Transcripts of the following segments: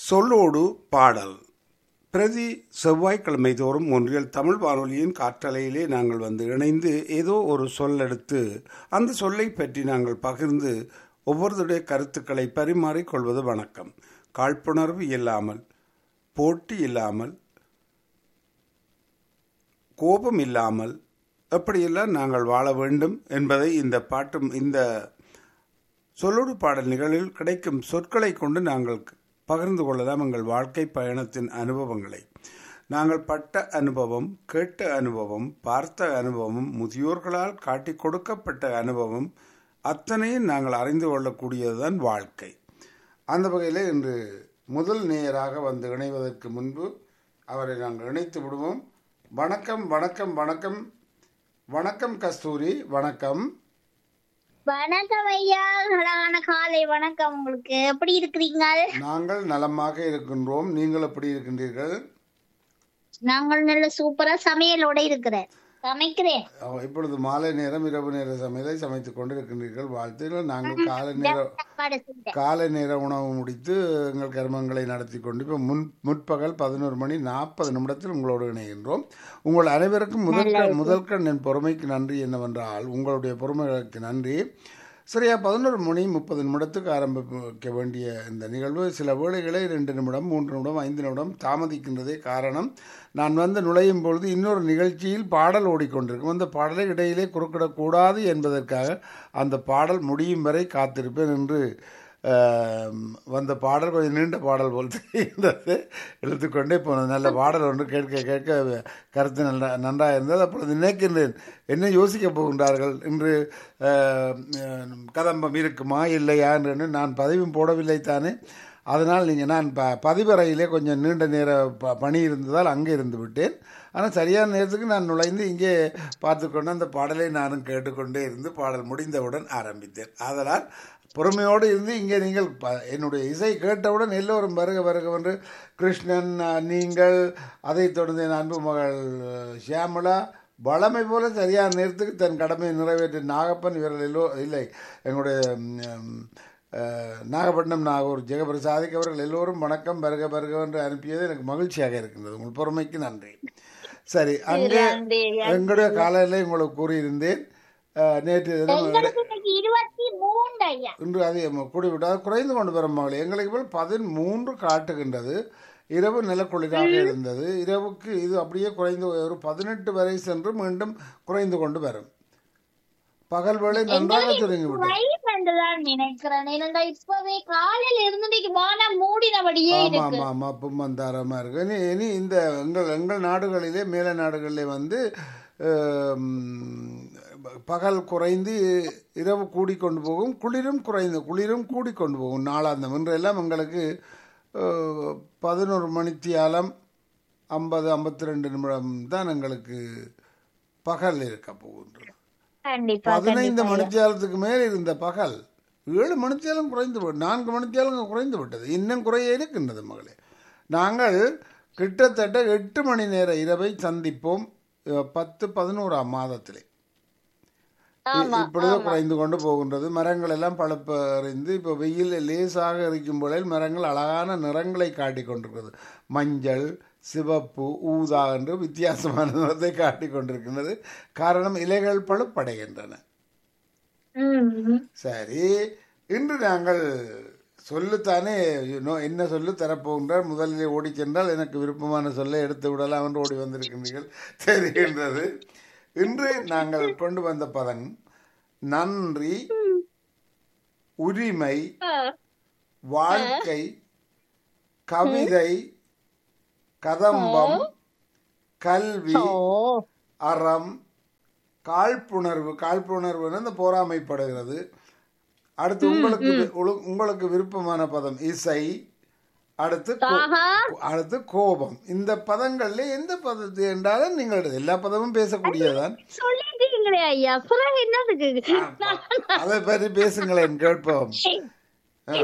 சொல்லோடு பாடல் பிரதி செவ்வாய்க்கிழமை தோறும் ஒன்றியல் தமிழ் வானொலியின் காற்றலையிலே நாங்கள் வந்து இணைந்து ஏதோ ஒரு சொல் எடுத்து அந்த சொல்லை பற்றி நாங்கள் பகிர்ந்து ஒவ்வொருவருடைய கருத்துக்களை பரிமாறிக்கொள்வது வணக்கம் காழ்ப்புணர்வு இல்லாமல் போட்டி இல்லாமல் கோபம் இல்லாமல் எப்படியெல்லாம் நாங்கள் வாழ வேண்டும் என்பதை இந்த பாட்டும் இந்த சொல்லோடு பாடல் நிகழ்வில் கிடைக்கும் சொற்களை கொண்டு நாங்கள் பகிர்ந்து கொள்ளலாம் எங்கள் வாழ்க்கை பயணத்தின் அனுபவங்களை நாங்கள் பட்ட அனுபவம் கேட்ட அனுபவம் பார்த்த அனுபவம் முதியோர்களால் காட்டி கொடுக்கப்பட்ட அனுபவம் அத்தனையும் நாங்கள் அறிந்து கொள்ளக்கூடியதுதான் வாழ்க்கை அந்த வகையில் இன்று முதல் நேயராக வந்து இணைவதற்கு முன்பு அவரை நாங்கள் இணைத்து விடுவோம் வணக்கம் வணக்கம் வணக்கம் வணக்கம் கஸ்தூரி வணக்கம் வணக்கம் ஐயா அழகான காலை வணக்கம் உங்களுக்கு எப்படி இருக்கிறீங்க நாங்கள் நலமாக இருக்கின்றோம் நீங்கள் எப்படி இருக்கின்றீர்கள் நாங்கள் நல்ல சூப்பரா சமையலோட இருக்கிறேன் சமைக்கிறேன் அவ- இப்பொழுது மாலை நேரம் இரவு நேர சமையலை சமைத்துக் கொண்டு இருக்கின்றீர்கள் வாழ்த்துகள் நாங்கள் காலை நேர சாப்பாடு செஞ்சேன் காலை நேர உணவு முடித்து எங்கள் கர்மங்களை நடத்தி கொண்டு இப்போ முன் முற்பகல் பதினோரு மணி நாற்பது நிமிடத்தில் உங்களோடு இணைகின்றோம் உங்கள் அனைவருக்கும் முதல் முதற்கண் என் பொறுமைக்கு நன்றி என்னவென்றால் உங்களுடைய பொறுமைகளுக்கு நன்றி சரியா பதினோரு மணி முப்பது நிமிடத்துக்கு ஆரம்பிக்க வேண்டிய இந்த நிகழ்வு சில வேளைகளை ரெண்டு நிமிடம் மூன்று நிமிடம் ஐந்து நிமிடம் தாமதிக்கின்றதே காரணம் நான் வந்து நுழையும் பொழுது இன்னொரு நிகழ்ச்சியில் பாடல் ஓடிக்கொண்டிருக்கும் அந்த பாடலை இடையிலே குறுக்கிடக்கூடாது என்பதற்காக அந்த பாடல் முடியும் வரை காத்திருப்பேன் என்று ஆம், வந்த பாடல் கொஞ்சம் நீண்ட பாடல் போல் தெரிந்தது எடுத்துக்கொண்டே போனது நல்ல பாடல் ஒன்று கேட்க கேட்க கருத்து நல்ல நன்றாக இருந்தது அப்பொழுது நினைக்கின்றேன் என்ன யோசிக்கப் போகின்றார்கள் இன்று ஆம், ஆம், கதம்பம் இருக்குமா இல்லையா என்று நான் பதிவும் போடவில்லை தானே அதனால் நீங்கள் நான் ப பதிவறையிலே கொஞ்சம் நீண்ட நேர ப பணி இருந்ததால் அங்கே இருந்து விட்டேன் ஆனால் சரியான நேரத்துக்கு நான் நுழைந்து இங்கே பார்த்துக்கொண்டு அந்த பாடலை நானும் கேட்டுக்கொண்டே இருந்து பாடல் முடிந்தவுடன் ஆரம்பித்தேன் ஆதலால் பொறுமையோடு இருந்து இங்கே நீங்கள் ப என்னுடைய இசை கேட்டவுடன் எல்லோரும் வருக வருக என்று கிருஷ்ணன் அஹ், நீங்கள் அதைத் தொடர்ந்து என் அன்பு மகள் அஹ், ஷியாமளா வளமை போல சரியான நேரத்துக்கு தன் கடமையை நிறைவேற்றிய நாகப்பன் இவர்கள் எல்லோ இல்லை எங்களுடைய ம், அஹ், நாகப்பட்டினம் நாகூர் ஜெகபிரசாதிக் அவர்கள் எல்லோரும் வணக்கம் வருக வருக என்று அனுப்பியது எனக்கு மகிழ்ச்சியாக இருக்கின்றது உங்கள் பொறுமைக்கு நன்றி சரி அங்கே நன்றி ஐயா. எங்களுடைய காலையில் உங்களுக்கு கூறியிருந்தேன் அஹ், நேற்று தினம் எங்களுக்கு இன்னைக்கு இருபத்தி மூன்று ஐயா இன்று அது கூடிவிட்டால் குறைந்து கொண்டு வரும் மகளே எங்களுக்கு போல் பதிமூன்று காட்டுகின்றது இரவு நிலக்குளிராக இருந்தது இரவுக்கு இது அப்படியே குறைந்து ஒரு பதினெட்டு வரை சென்று மீண்டும் குறைந்து கொண்டு வரும் பகல் வேளை நன்றாக சுருங்கி விட்டது ரைஸ் என்றுதான் நினைக்கிறேன் ஏனென்றா இப்பவே காலையில இருந்து இன்னைக்கு வானம் மூடினபடியே ஆமா இருக்கு ஆமா ஆமா அப்பம் மந்தாரமா இருக்கு இனி இனி இந்த எங்கள் எங்கள் நாடுகளிலே மேல நாடுகளிலே வந்து ஆம், பகல் குறைந்து இரவு கூடிக்கொண்டு போகும் குளிரும் குறைந்து குளிரும் கூடிக்கொண்டு போகும் நாளாந்தம் இன்றெல்லாம் எங்களுக்கு அஹ், பதினோரு மணித்தியாலம் ஐம்பது ஐம்பத்தி ரெண்டு நிமிடம் தான் எங்களுக்கு பகல் இருக்க போகின்றது கண்டிப்பா பதினைந்து மணித்தியாலத்துக்கு மேல் இருந்த பகல் ஏழு மணித்தியாலம் குறைந்து விட்டு நான்கு மணித்தியாலம் குறைந்து விட்டது இன்னும் குறைய இருக்கின்றது மகளே நாங்கள் கிட்டத்தட்ட எட்டு மணி நேர இரவை சந்திப்போம் அஹ், பத்து பதினோராம் மாதத்திலே ஆமா இப்பொழுது குறைந்து கொண்டு போகின்றது மரங்கள் எல்லாம் பழுப்பறிந்து இப்போ வெயில் லேசாக இருக்கும் பொழுது மரங்கள் அழகான நிறங்களை காட்டிக் கொண்டிருக்கிறது மஞ்சள் சிவப்பு ஊதா என்று வித்தியாசமான நிறத்தை காட்டிக் கொண்டிருக்கின்றது காரணம் இலைகள் பழுப்படைகின்றன ம் சரி இன்று நாங்கள் சொல்லுத்தானே நோ- என்ன சொல்லு தரப்போகின்றார் முதலில் ஓடி சென்றால் எனக்கு விருப்பமான சொல்லை எடுத்து விடலாம் என்று ஓடி வந்திருக்கின்றீர்கள் தெரிகின்றது இன்று நாங்கள் கொண்டு வந்த பதம் நன்றி உரிமை வாழ்க்கை கவிதை கதம்பம் கல்வி ஓ அறம் காழ்ப்புணர்வு காழ்ப்புணர்வுன்னு அந்த போராமைப்படுகிறது அடுத்து உங்களுக்கு வி- உளு- உங்களுக்கு விருப்பமான பதம் இசை அடுத்து கோ- ஆஹா அடுத்து கோபம் இந்த பதங்கள்ல எந்த பதத்தை என்றாலும் நீங்கள் எடுத்து- எல்லா பதமும் பேசக்கூடியதான் சொல்லிட்டீங்களே ஐயா பிறகு என்னதுக்கு அதை பற்றி பேசுங்களேன் கேட்போம் ஆ.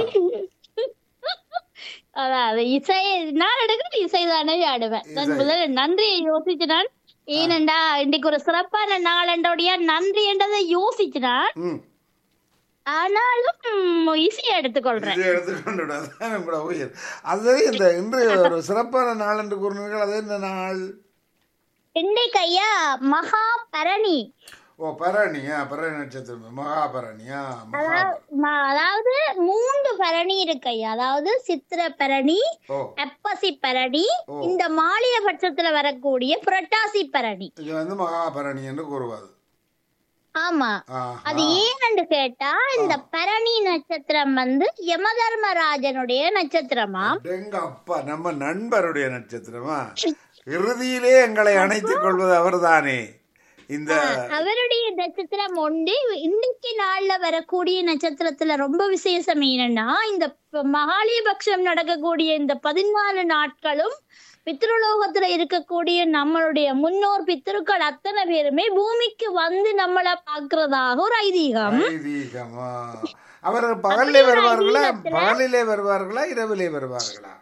அதாவது இசை நான் எடுக்கிறது இசை தானே ஆடுவேன் நான் முதல்ல நன்றியை யோசிச்சு நான் ஏனண்டா இன்னைக்கு ஒரு சிறப்பான நாளண்டோடைய நன்றி என்றதை யோசிச்சு நான் ம் ஆனாலும் ம், இசையை எடுத்துக்கொள்றேன் இதை எடுத்துக்கொண்டு விடு. அதுதான் உங்களோட உயிர் அது இந்த இன்று ஒரு சிறப்பான நாள் என்று கூறினீர்கள் அது என்ன நாள் இன்றைக்கு ஐயா மகா பரணி ஓ பரணியா பரணி நட்சத்திரம் மகாபரணியா மகா அதாவது ம- அதாவது மூன்று பரணி இருக்கு ஐயா அதாவது சித்திர பரணி ஓ அப்பசி பரணி ஓ. இந்த மாளிய பட்சத்துல வரக்கூடிய புரட்டாசி பரணி இது வந்து மகாபரணி என்று கூறுவது ஆமா ஆஹா. அது ஏன்னு கேட்டா இந்த பரணி நட்சத்திரம் வந்து யமதர்மராஜனுடைய நட்சத்திரமா எங்க அப்பா நம்ம நண்பருடைய நட்சத்திரமா இறுதியிலே எங்களை அணைத்துக் கொள்வது அவர்தானே இந்த அவருடைய நட்சத்திரம் ஒன்று இன்னைக்கு நாள்ல வரக்கூடிய நட்சத்திரத்துல ரொம்ப விசேஷம் என்னன்னா இந்த ப- மகாலயபக்ஷம் நடக்கக்கூடிய இந்த பதினாலு நாட்களும் பித்ருலோகத்துல இருக்கக்கூடிய நம்மளுடைய முன்னோர் பித்திருக்கள் அத்தனை பேருமே பூமிக்கு வந்து நம்மள பாக்குறதாக ஒரு ஐதீகம் ஐதீகமா அவர் பகலிலே வருவார்களா பகலிலே வருவார்களா இரவிலே வருவார்களா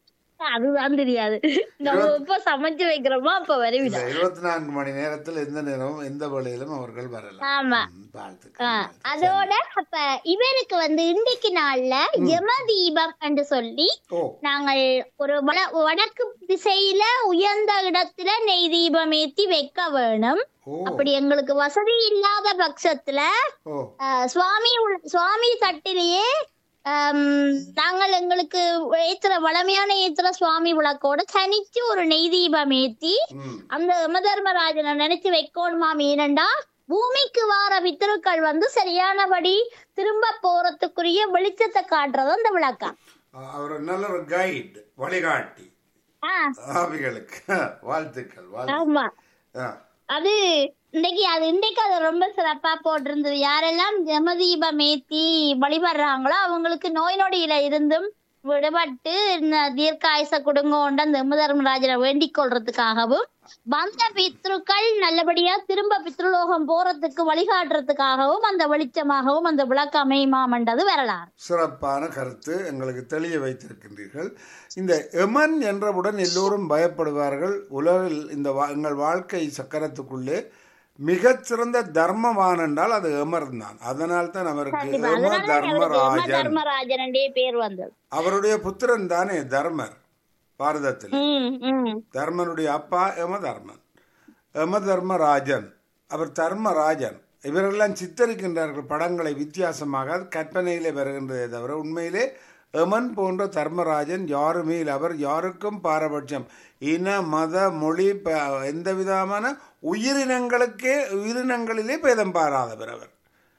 அதுதான் தெரியாது நம்ம எப்ப சமைச்சு வைக்கிறோமோ அப்ப வருவிட இந்த இருபத்தி நான்கு மணி நேரத்தில் எந்த நேரமும் எந்த வேளையிலும் அவர்கள் வரலாம் ஆமா ம், வாழ்த்துக்கள் அதோட அப்ப இவருக்கு வந்து இன்றைக்கு நாள்ல யம தீபம் என்று சொல்லி ஓ நாங்கள் ஒரு வட வடக்கு திசையில உயர்ந்த இடத்துல நெய் தீபம் ஏத்தி வைக்க வேணும் ஓ அப்படி எங்களுக்கு வசதி இல்லாத பட்சத்துல ஓ அஹ், சுவாமி உள்- சுவாமி தட்டிலேயே ஆம், நாங்கள் எங்களுக்கு ஏத்துற வளமையான ஏத்துற சுவாமி விளக்கோட தனிச்சு ஒரு நெய் தீபம் ஏத்தி ம் அந்த யமதர்மராஜனை நினைச்சு வைக்கணுமாம் ஏனண்டா பூமிக்கு வார பித்திருக்கள் வந்து சரியானபடி திரும்ப போறதுக்குரிய வெளிச்சத்தை காட்டுறது அந்த விளக்கம் அவர் நல்ல ஒரு கைட் வழிகாட்டி ஆஹ் ஆவிகளுக்கு வாழ்த்துக்கள் வாழ்த்து ஆமா ஆ, அது இன்னைக்கு அது இன்னைக்கு அது ரொம்ப சிறப்பா போட்டிருந்தது யாரெல்லாம் ஜெமதீபம் ஏத்தி வழிபடுறாங்களோ அவங்களுக்கு நோய் நொடியில இருந்தும் விடுபட்டு இந்த தீர்க்காயுச குடுங்கோண்ட அந்த தர்மராஜனை வேண்டிக் கொள்றதுக்காகவும் வந்த பித்ருக்கள் நல்லபடியா திரும்ப பித்ருலோகம் போறதுக்கு வழிகாட்டுறதுக்காகவும் அந்த வெளிச்சமாகவும் அந்த விளக்கு அமையுமாமன்றது வரலாறு சிறப்பான கருத்து எங்களுக்கு தெளிய வைத்திருக்கின்றீர்கள் இந்த எமன் என்றவுடன் எல்லோரும் பயப்படுவார்கள் உலகில் இந்த வா- எங்கள் வாழ்க்கை சக்கரத்துக்குள்ளே மிகச்சிறந்த தர்மவான் என்றால் அது எமர் தான் அதனால் தான் அவருக்கு எம அதனால அவருக்கு யம தர்மராஜன் தர்மராஜனுடைய பேர் வந்தது அவருடைய புத்திரன் தானே தர்மர் பாரதத்தில் உம் உம் தர்மனுடைய அப்பா யம தர்மன் யம தர்மராஜன் அவர் தர்மராஜன் இவரெல்லாம் சித்தரிக்கின்றார்கள் படங்களை வித்தியாசமாக அது கற்பனையிலே வருகின்றதே தவிர உண்மையிலே எமன் போன்ற தர்மராஜன் யாருமே இல்லை அவர் யாருக்கும் பாரபட்சம் இன மத மொழி ப- எந்த விதமான உயிரினங்களுக்கே உயிரினங்களிலே பேதம் பாராதவர் அவர்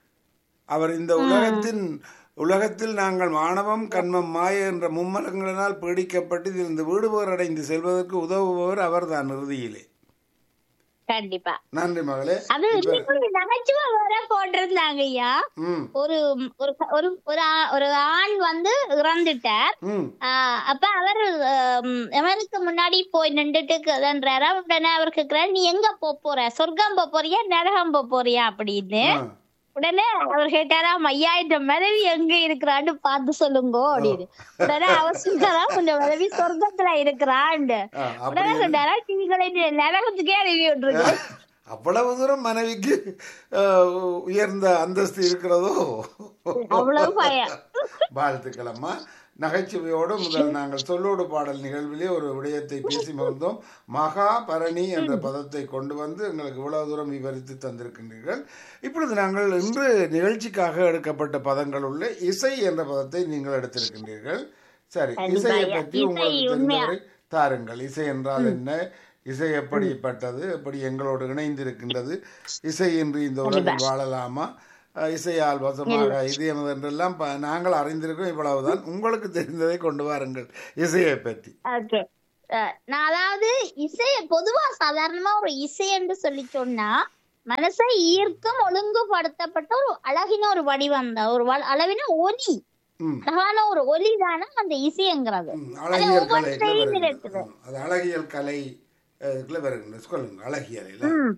அவர் இந்த உலகத்தின் உலகத்தில் நாங்கள் மாணவம் கண்மம் மாய என்ற மும்மலங்களினால் பீடிக்கப்பட்டு இதிலிருந்து வீடு பேர் அடைந்து செல்வதற்கு உதவுபவர் அவர்தான் இறுதியிலே கண்டிப்பா நன்றி மகளே அது இன்னைக்கு ஒரு நகைச்சுவை வேற போட்டிருந்தாங்க ஐயா ம் ஒரு ஒரு ஒரு ஒரு ஆ- ஒரு ஆண் வந்து இறந்துட்டார் ம் ஆஹ் அப்ப அவர் ஆம், எவனுக்கு முன்னாடி போய் நின்றுட்டு கதன்றாரா உடனே அவர் கேக்குறாரு நீ எங்க போப் போற சொர்க்கம் போப் போறியா நரகம் போப் போறியா அப்படின்னு ஆ. உடனே அவர் கேட்டாராம் ஐயா இந்த மனைவி எங்க இருக்கிறான்னு பார்த்து சொல்லுங்கோ அப்படின்னு உடனே அவர் சொன்னாரா உங்க மனைவி சொர்க்கத்துல இருக்கிறான்னு ஆ, அப்படி உடனே சொன்னாரா நீங்களை நரகத்துக்கே அனுப்பி விட்டுருக்கு அவ்வளவு தூரம் மனைவிக்கு அஹ், உயர்ந்த அந்தஸ்து இருக்கிறதோ அவ்வளவு பயம் வாழ்த்துக்கள் அம்மா நகைச்சுவையோடு முதல் நாங்கள் சொல்லோடு பாடல் நிகழ்விலே ஒரு விடயத்தை பேசி மகிழ்ந்தோம் மகா பரணி என்ற பதத்தை கொண்டு வந்து எங்களுக்கு இவ்வளவு தூரம் விவரித்து தந்திருக்கின்றீர்கள் இப்பொழுது நாங்கள் இன்று நிகழ்ச்சிக்காக எடுக்கப்பட்ட பதங்கள் உள்ள இசை என்ற பதத்தை நீங்கள் எடுத்திருக்கின்றீர்கள் சரி இசையை பற்றி உங்களுக்கு தெரிந்தவரை தாருங்கள் இசை என்றால் என்ன இசை எப்படிப்பட்டது எப்படி எங்களோடு இணைந்திருக்கின்றது இசை என்று இந்த உலகில் வாழலாமா அஹ், இசையால் வசமாக இது எமது என்றெல்லாம் ப- நாங்கள் அறிந்திருக்கோம் இவ்வளவுதான் உங்களுக்கு தெரிந்ததை கொண்டு வாருங்கள் இசையை பற்றி ஓகே நான் அதாவது இசைய பொதுவா சாதாரணமா ஒரு இசை என்று சொல்லி சொன்னா மனசை ஈர்க்கும் ஒழுங்குபடுத்தப்பட்ட ஒரு அழகின ஒரு வடிவம் தான் ஒரு வ- அளவின ஒலி ம் அழகான ஒரு ஒலி தானே அந்த இசைங்கிறது ம், அழகியல் ஒவ்வொரு கலை செயலும் இருக்குது. அது அழகியல் கலை அஹ், இதுல வருகின்றது சொல்லுங்க அழகியல் இல்ல ம்.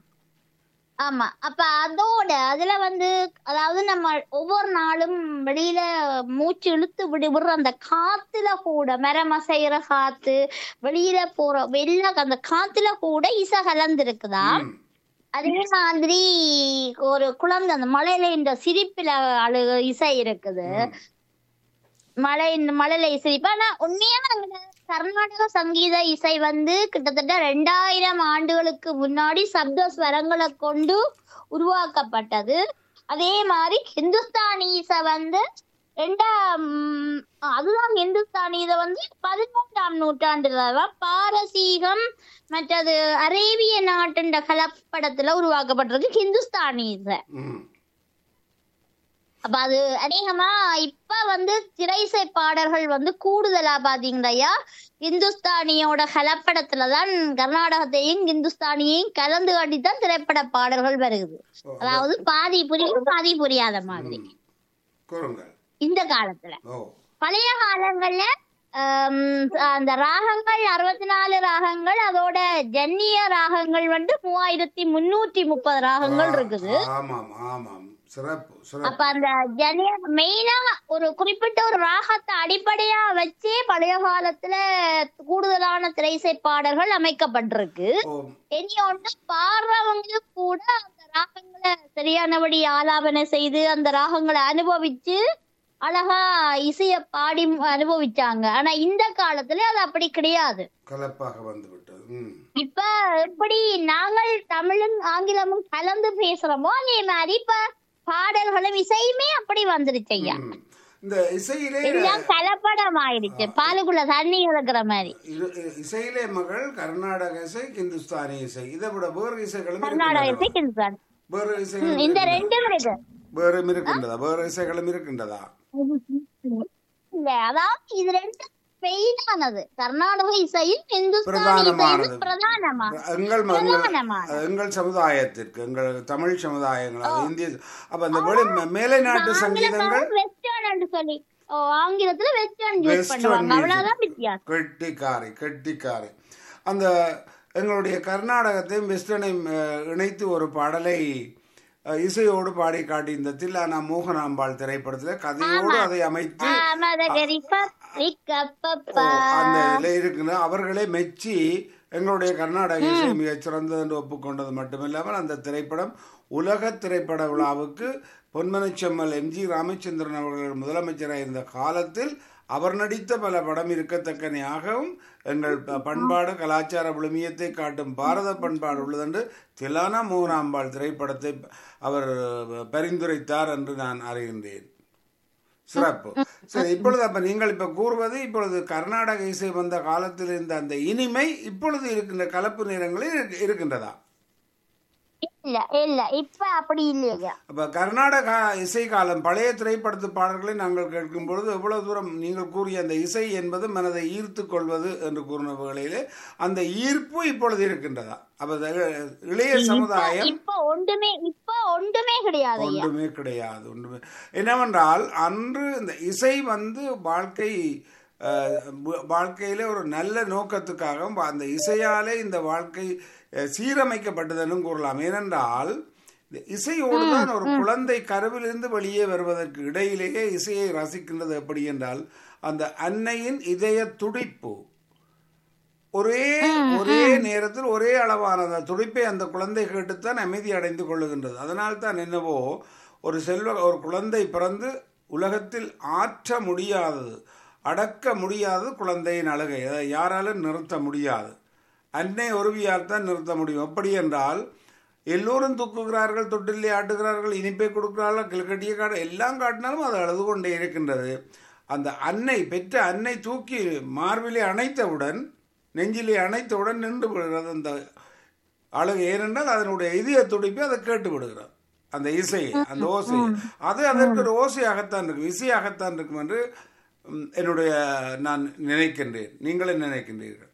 ஆமா அப்ப அதோட அதுல வந்து அதாவது நம்ம ஒவ்வொரு நாளும் வெளியில மூச்சு இழுத்து விடு விடுற அந்த காத்துல கூட மரம் அசைகிற காத்து வெளியில போற வெளியில அந்த காத்துல கூட இசை கலந்து இருக்குதா ம். அதே மாதிரி ஒரு குழந்தை அந்த மலையில இந்த சிரிப்புல அழு இசை இருக்குது மலை இந்த மலையில சிரிப்பு ஆனா உண்மையான அந்த கர்நாடக சங்கீத இசை வந்து கிட்டத்தட்ட ரெண்டாயிரம் ஆண்டுகளுக்கு முன்னாடி சப்த ஸ்வரங்களை கொண்டு உருவாக்கப்பட்டது அதே மாதிரி ஹிந்துஸ்தானி இசை வந்து ரெண்டாம் உம், அதுதான் ஹிந்துஸ்தானி இதை வந்து பதிமூன்றாம் நூற்றாண்டுல தான் பாரசீகம் மற்றது அரேபிய நாட்டின் கலப்படத்துல உருவாக்கப்பட்டிருக்கு ஹிந்துஸ்தானி இசை ம் அப்ப அது அநேகமா இப்ப வந்து திரைசை பாடல்கள் வந்து கூடுதலா பாத்தீங்களையா இந்துஸ்தானியோட கலப்படத்துலதான் கர்நாடகத்தையும் இந்துஸ்தானியையும் கலந்து காட்டித்தான் திரைப்பட பாடல்கள் வருகுது ஓ, அதாவது பாதி புரியும் பாதி புரியாத மாதிரி ம். கூறுங்கள் இந்த காலத்துல ஓ பழைய காலங்கள்ல ஆம், அந்த ராகங்கள் அறுபத்தி நாலு ராகங்கள் அதோட ஜன்னிய ராகங்கள் வந்து மூவாயிரத்தி முன்னூத்தி முப்பது ராகங்கள் இருக்குது ஆமாம் ஆமாம் சிறப்பு அப்ப சிறப்பு அந்த ஜனிய மெயினா ஒரு குறிப்பிட்ட ஒரு ராகத்தை அடிப்படையா வச்சே பழைய காலத்துல கூடுதலான திரைசை பாடல்கள் அமைக்கப்பட்டிருக்கு ஓ இனி ஒண்ணு பாடுறவங்க கூட அந்த ராகங்களை சரியானபடி ஆலாபனை செய்து அந்த ராகங்களை அனுபவிச்சு அழகா இசைய பாடி அனுபவிச்சாங்க ஆனா இந்த காலத்துல அது அப்படி கிடையாது கலப்பாக வந்து விட்டது ம் இப்ப எப்படி நாங்கள் தமிழும் ஆங்கிலமும் கலந்து பேசுறோமோ அதே மாதிரி இப்ப பாடல்களும் இசையுமே அப்படி வந்துருச்சு ஐயா ம். இந்த இசையிலே எல்லாம் கலப்படம் ஆயிடுச்சு பாலுக்குள்ள தண்ணி கலக்குற மாதிரி இரு- இசையிலே மகள் கர்நாடக இசை ஹிந்துஸ்தானி இசை இதை விட வேறு இசைகளும் கர்நாடக இருக்கின்றனவா? இசை ஹிந்துஸ்தான் வேறு இசைகளும் இந்த இருக்கின்றனவா? ரெண்டும் இருக்கு வேறும் இருக்கின்றதா வேறு இசைகளும் இருக்கின்றதா இல்ல அதாவது இது ரெண்டும் பெயினானது கர்நாடக இசையும் இந்துஸ்தானி பிரதானமானது. இசையும் பிரதானமா எங்கள் ம- எங்கள் பிரதானமானது எங்கள் சமுதாயத்திற்கு எங்கள் தமிழ் சமுதாயங்கள் அது இந்திய அப்ப அந்த வெளி மேலை நாட்டு சங்கீதங்கள் வெஸ்டர்ன் சொல்லி ஓ ஆங்கிலத்துல வெஸ்டர்ன் யூஸ் Western பண்ணுவாங்க music. அவ்வளவுதான் வித்தியாசம் கெட்டிக்காரை கெட்டிக்காரை அந்த எங்களுடைய கர்நாடகத்தையும் வெஸ்டர்னையும் அஹ், இணைத்து ஒரு பாடலை அஹ், இசையோடு பாடி காட்டி இந்த தில்லானா மோகனாம்பாள் திரைப்படத்தில் கதையோடு அதை அமைத்து மதகரி ஓ, அந்த இதில் இருக்குன்னு அவர்களே மெச்சி எங்களுடைய கர்நாடக இசை மிகச் சிறந்தது என்று ஒப்புக்கொண்டது மட்டுமில்லாமல் அந்த திரைப்படம் உலக திரைப்பட விழாவுக்கு பொன்மனச்செம்மல் எம்ஜி ராமச்சந்திரன் அவர்கள் முதலமைச்சராக இருந்த காலத்தில் அவர் நடித்த பல படம் இருக்கத்தக்கனையாகவும் எங்கள் ப- பண்பாடு கலாச்சார விழுமியத்தை காட்டும் பாரத பண்பாடு உள்ளதென்று திலானா மோகனாம்பாள் திரைப்படத்தை அவர் பரிந்துரைத்தார் என்று நான் அறிகின்றேன் சிறப்பு சரி இப்பொழுது அப்ப நீங்கள் இப்ப கூறுவது இப்பொழுது கர்நாடக இசை வந்த காலத்தில் இருந்த அந்த இனிமை இப்பொழுது இருக்கின்ற கலப்பு நேரங்களில் இருக்கு- இருக்கின்றதா இல்ல இல்ல இப்ப அப்படி இல்லையா அப்ப கர்நாடக இசை காலம் பழைய திரைப்படத்து பாடல்களை நாங்கள் கேட்கும் பொழுது எவ்வளவு தூரம் நீங்கள் கூறிய அந்த இசை என்பது மனதை ஈர்த்து கொள்வது என்று கூறின வேளையிலே அந்த ஈர்ப்பு இப்பொழுது இருக்கின்றதா அப்ப இந்த இளைய சமுதாயம் இப்ப ஒன்றுமே இப்ப ஒன்றுமே கிடையாது ஐயா ஒன்றுமே கிடையாது ஒன்றுமே என்னவென்றால் அன்று இந்த இசை வந்து வாழ்க்கை அஹ், வ- வாழ்க்கையிலே ஒரு நல்ல நோக்கத்துக்காகவும் அந்த இசையாலே இந்த வாழ்க்கை அஹ், சீரமைக்கப்பட்டதுன்னு கூறலாம் ஏனென்றால் இந்த இசையோடு தான் ஒரு குழந்தை கருவிலிருந்து வெளியே வருவதற்கு இடையிலேயே இசையை ரசிக்கின்றது எப்படி என்றால் அந்த அன்னையின் இதய துடிப்பு ஒரே ஒரே நேரத்தில் ஒரே அளவான அந்த துடிப்பை அந்த குழந்தை கேட்டுத்தான் அமைதி அடைந்து கொள்ளுகின்றது அதனால் தான் என்னவோ ஒரு செல்வ ஒரு குழந்தை பிறந்து உலகத்தில் ஆற்ற முடியாதது அடக்க முடியாதது குழந்தையின் அழுகை அதை யாராலும் நிறுத்த முடியாது அன்னை ஒருவியால் தான் நிறுத்த முடியும் எப்படி என்றால் எல்லோரும் தூக்குகிறார்கள் தொட்டிலே ஆட்டுகிறார்கள் இனிப்பை கொடுக்கிறார்கள் கிழக்கட்டிய காடு எல்லாம் காட்டினாலும் அது அழுது கொண்டே இருக்கின்றது அந்த அன்னை பெற்ற அன்னை தூக்கி மார்பிலே அணைத்தவுடன் நெஞ்சிலே அணைத்தவுடன் நின்று விடுகிறது அந்த அழகு ஏனென்றால் அதனுடைய இதய துடிப்பை அதை கேட்டு விடுகிறது அந்த இசை அந்த ஓசை அது அதற்கு ஒரு ஓசையாகத்தான் இருக்கும் இசையாகத்தான் இருக்கும் என்று ம், என்னுடைய நான் நினைக்கின்றேன் நீங்களே நினைக்கின்றீர்கள்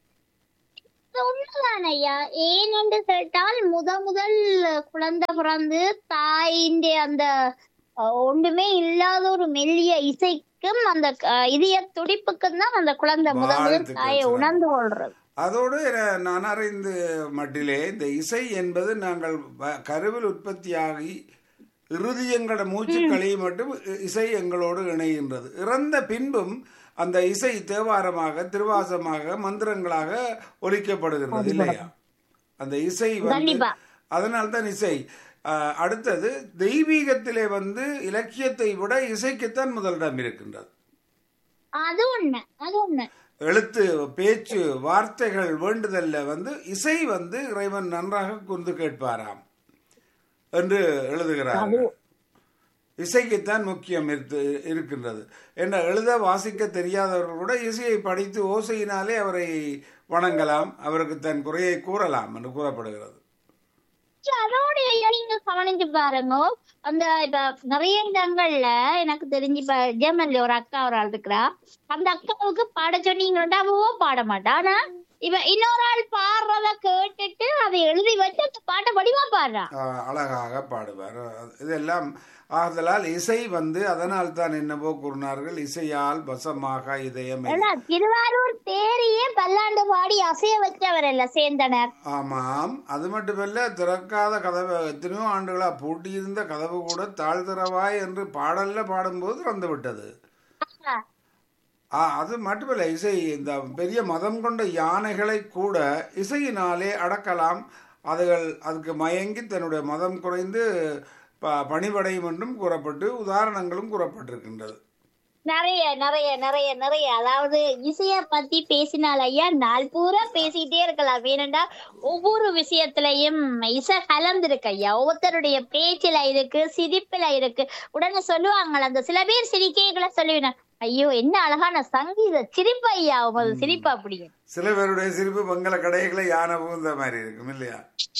இது உண்மைதான் ஐயா ஏனென்று கேட்டால் முத முதல் குழந்தை பிறந்து தாயின் அந்த அஹ், ஒன்றுமே இல்லாத ஒரு மெல்லிய இசைக்கும் அந்த அஹ், இதய துடிப்புக்கும் தான் அந்த குழந்தை முத முதல் வாழ்த்துக்கள் தாயை சிறப்பு. உணர்ந்து கொள்றது அதோடு என- நான் அறிந்து மட்டிலே இந்த இசை என்பது நாங்கள் வ- கருவில் உற்பத்தியாகி இறுதி எங்களோட மூச்சு கழியும் மட்டும் இ- இசை எங்களோடு இணைகின்றது இறந்த பின்பும் அந்த இசை தேவாரமாக திருவாசமாக மந்திரங்களாக ஒலிக்கப்படுகின்றது இல்லையா அந்த இசை வந்து கண்டிப்பா. அதனால்தான் இசை அஹ், அடுத்தது தெய்வீகத்திலே வந்து இலக்கியத்தை விட இசைக்குத்தான் முதலிடம் இருக்கின்றது அது உண்மை அது உண்மை எழுத்து பேச்சு வார்த்தைகள் வேண்டுதல்ல வந்து இசை வந்து இறைவன் நன்றாக குந்து கேட்பாராம் என்று எழுதுகிறார்கள் இசைக்குத்தான் முக்கியம் இருக்கு- இருக்கின்றது என்ற எழுத வாசிக்க தெரியாதவர்கள் கூட இசையை படித்து ஓசையினாலே அவரை வணங்கலாம் அவருக்கு தன் குறையை கூறலாம் என்று கூறப்படுகிறது அதோட நீங்க கவனிச்சு பாருங்க அந்த இப்ப நிறைய இடங்கள்ல எனக்கு தெரிஞ்சு இப்ப ஜெர்மன்ல ஒரு அக்கா ஒரு ஆள் இருக்கிறா அந்த அக்காவுக்கு பாட சொன்னீங்கன்னா அவவோ பாட மாட்டா ஆனா இவ இன்னொரு ஆள் பாடுறத கேட்டுட்டு அதை எழுதி வச்சு அந்த பாட்டை வடிவா பாடுறா ஆஹ் அழகாக பாடுவார் இதெல்லாம் ஆதலால் இசை வந்து அதனால் தான் என்னவோ கூறினார்கள் இசையால் வசமாக இதயம் ஏன்னா திருவாரூர் தேரியே பல்லாண்டு பாடி அசைய வச்சவர் இல்ல சேந்தனர் ஆமாம் அது மட்டுமல்ல திறக்காத கதவு எத்தனையோ ஆண்டுகளா பூட்டியிருந்த கதவு கூட தாழ் திறவாய் என்று பாடல்ல பாடும்போது திறந்து விட்டது ஆ, அது மட்டுமல்ல இசை இந்த பெரிய மதம் கொண்ட யானைகளை கூட இசையினாலே அடக்கலாம் அதுகள் அதுக்கு மயங்கி தன்னுடைய மதம் குறைந்து ப பணிவடையும் என்றும் கூறப்பட்டு உதாரணங்களும் கூறப்பட்டிருக்கின்றது நிறைய நிறைய நிறைய நிறைய அதாவது இசைய பத்தி பேசினால் ஐயா நாள் பூரா பேசிட்டே இருக்கலாம் ஏனென்றா ஒவ்வொரு விஷயத்திலையும் இசை கலந்திருக்கு ஐயா ஒவ்வொருத்தருடைய பேச்சுல இருக்கு சிரிப்புல இருக்கு உடனே சொல்லுவாங்களே அந்த சில பேர் சிரிக்கைகளை சொல்லுவேன் ஐயோ என்ன அழகான சங்கீத சிரிப்பு ஐயா உமது சிரிப்பு அப்படி சில பேருடைய சிரிப்பு மங்கள கடைகளை யானை புகுந்த மாதிரி இருக்கும் இல்லையா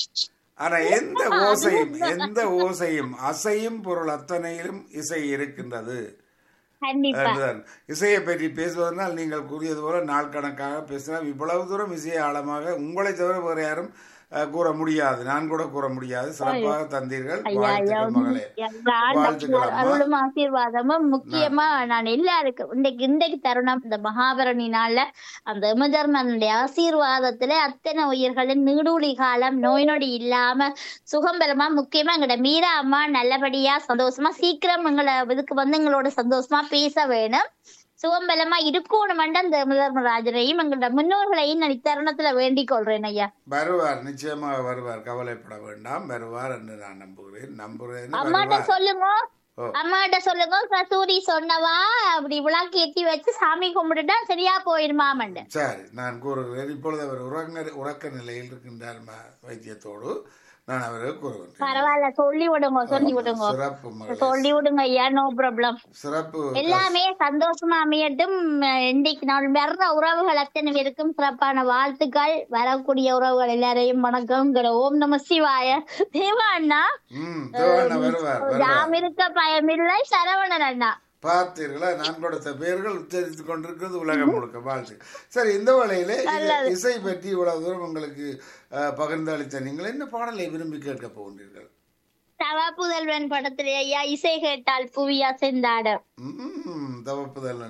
ஆனா எந்த ஓசையும் எந்த ஓசையும் அசையும் பொருள் அத்தனையிலும் இசை இருக்கின்றது கண்டிப்பா அதுதான் இசையை பற்றி பேசுவதனால் நீங்கள் கூறியது போல நாள் கணக்காக பேசினால் இவ்வளவு தூரம் இசையை ஆழமாக உங்களை தவிர வேறு யாரும் அஹ், கூற முடியாது நான் கூட கூற முடியாது சிறப்பாக தந்தீர்கள் ஐயா ஐயா வாழ்த்துக்கள் மகளே எல்லா வாழ்த்துக்கள் அம்மா. அருளும் ஆசீர்வாதமும் முக்கியமா நான் எல்லாருக்கும் இன்றைக்கு இன்றைக்கு தருணம் இந்த மகாபரணி நாள்ல அந்த எமதர்மனுடைய ஆசீர்வாதத்துல அத்தனை உயிர்களின் நீடூழி காலம் நோய் நொடி இல்லாம சுகம் பெறமா முக்கியமா எங்களோட மீரா அம்மா நல்லபடியா சந்தோஷமா சீக்கிரம் எங்களை இதுக்கு வந்து எங்களோட சந்தோஷமா பேச வேணும் சுகம்பலமா இருக்கணும் அந்த எமதர்மராஜனையும் எங்களோட முன்னோர்களையும் நான் இத்தருணத்துல வேண்டிக் கொள்றேன் ஐயா வருவார் நிச்சயமாக வருவார் கவலைப்பட வேண்டாம் வருவார் என்று நான் நம்புகிறேன் நம்புகிறேன் அம்மாட்ட வருவார் சொல்லுங்க ஓ. அம்மாட்ட சொல்லுங்க கஸ்தூரி சொன்னவா அப்படி விளக்கு ஏத்தி வச்சு சாமி கும்பிட்டுட்டா சரியா போயிருமாமண்டு சரி நான் கூறுகிறேன் இப்பொழுது அவர் உறங்க உறக்க நிலையில் இருக்கின்றார் ம- வைத்தியத்தோடு நான் அவருக்கு கூறுகின்றேன் பரவாயில்ல சொல்லி விடுங்க சொல்லி விடுங்க சிறப்பு மகளே சொல்லி விடுங்க ஐயா நோ ப்ராப்ளம் சிறப்பு எல்லாமே சந்தோஷமா அமையட்டும் அஹ் இன்றைக்கு நான் வர்ற உறவுகள் அத்தனை பேருக்கும் சிறப்பான வாழ்த்துக்கள் வரக்கூடிய உறவுகள் எல்லாரையும் வணக்கம் ஓம் நம சிவாய தேவா அண்ணா ம் தேவண்ணா வருவார் வருவார் யாம் இருக்க பயமில்லை சரவணன் அண்ணா பார்த்தீர்களா நான் கொடுத்த பெயர்கள் உச்சரித்துக் கொண்டிருக்கிறது உலகம் முழுக்க வாழ்த்து சரி இந்த வேளையிலே இது இசை பற்றி இவ்வளவு தூரம் உங்களுக்கு அஹ், பகிர்ந்து அளித்த நீங்கள் என்ன பாடலை விரும்பி கேட்க போகின்றீர்கள் தவா புதல்வன் படத்திலே ஐயா இசை கேட்டால் புவியா செந்தாட ம், தவப்புதல்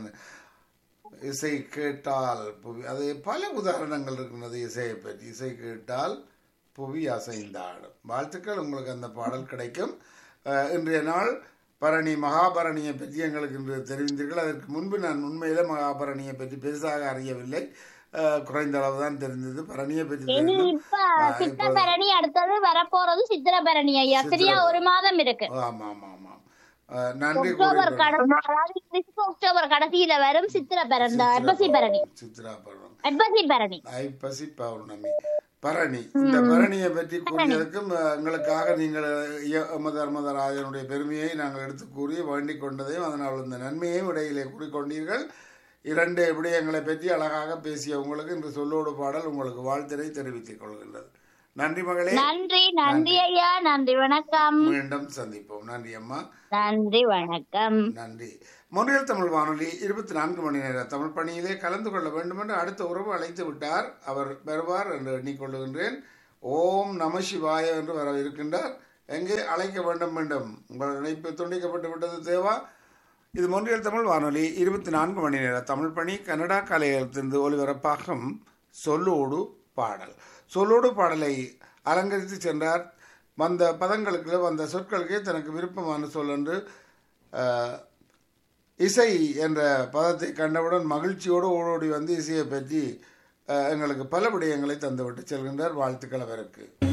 இசை கேட்டால் புவி அது பல உதாரணங்கள் இருக்கின்றது இசையை பற்றி இசை கேட்டால் புவி அசைந்தாடும் வாழ்த்துக்கள் உங்களுக்கு அந்த பாடல் கிடைக்கும் அஹ், இன்றைய நாள் பரணி மகாபரணியை பற்றி எங்களுக்கு இன்று தெரிவித்தீர்கள் அதற்கு முன்பு நான் உண்மையில மகாபரணியை பற்றி பெருசாக அறியவில்லை அஹ், குறைந்த அளவு தான் தெரிந்தது பரணியை பற்றி இனி தெரிந்தது இப்ப சித்திரபரணி அடுத்தது வரப்போறது சித்திரபரணி ஐயா சரியா ஒரு மாதம் இருக்கு ஆமாம் ஆமாம் ஆமாம் அஹ், நன்றி அக்டோபர் கூறுகிறேன் கடைசி அதாவது கிறிஸ்து அக்டோபர் கடைசியில வரும் சித்திரபரணி இந்த ஐப்பசி பரணி சித்ரா பருவம் ஐப்பசி பரணி ஐப்பசி பௌர்ணமி பரணி இந்த பரணியை பற்றி கூறியதற்கும் அஹ், எங்களுக்காக நீங்கள் இய- தர்மதராஜனுடைய பெருமையை நாங்கள் எடுத்து கூறி வேண்டிக் கொண்டதையும் அதனால் இந்த நன்மையையும் இடையிலே கூறிக்கொண்டீர்கள் இரண்டு விடயங்களை பற்றி அழகாக பேசிய உங்களுக்கு இன்று சொல்லோடு பாடல் உங்களுக்கு வாழ்த்தினை தெரிவித்துக் கொள்கின்றது நன்றி மகளே நன்றி நன்றி ஐயா நன்றி வணக்கம் மீண்டும் சந்திப்போம் நன்றி அம்மா நன்றி வணக்கம் நன்றி மொழியல் தமிழ் வானொலி இருபத்தி நான்கு மணி நேர தமிழ் பணியிலே கலந்து கொள்ள வேண்டும் என்று அடுத்த உறவு அழைத்து விட்டார் அவர் வருவார் என்று எண்ணிக்கொள்ளுகின்றேன் ஓம் நம சிவாய என்று வர இருக்கின்றார் எங்கே அழைக்க வேண்டும் வேண்டும் உங்கள் இணைப்பு துண்டிக்கப்பட்டு விட்டது தேவா இது மொழியல் தமிழ் வானொலி இருபத்தி நான்கு மணி நேர தமிழ் பணி கனடா கலையகத்திலிருந்து ஒலிபரப்பாகும் சொல்லோடு பாடல் சொல்லோடு பாடலை அலங்கரித்து சென்றார் வந்த பதங்களுக்கு வந்த சொற்களுக்கே தனக்கு விருப்பமான சொல் என்று அஹ், இசை என்ற பதத்தை கண்டவுடன் மகிழ்ச்சியோடு ஓடோடி வந்து இசையை பற்றி அஹ், எங்களுக்கு பல விடயங்களை தந்துவிட்டு செல்கின்றார் வாழ்த்துக்கள் அவருக்கு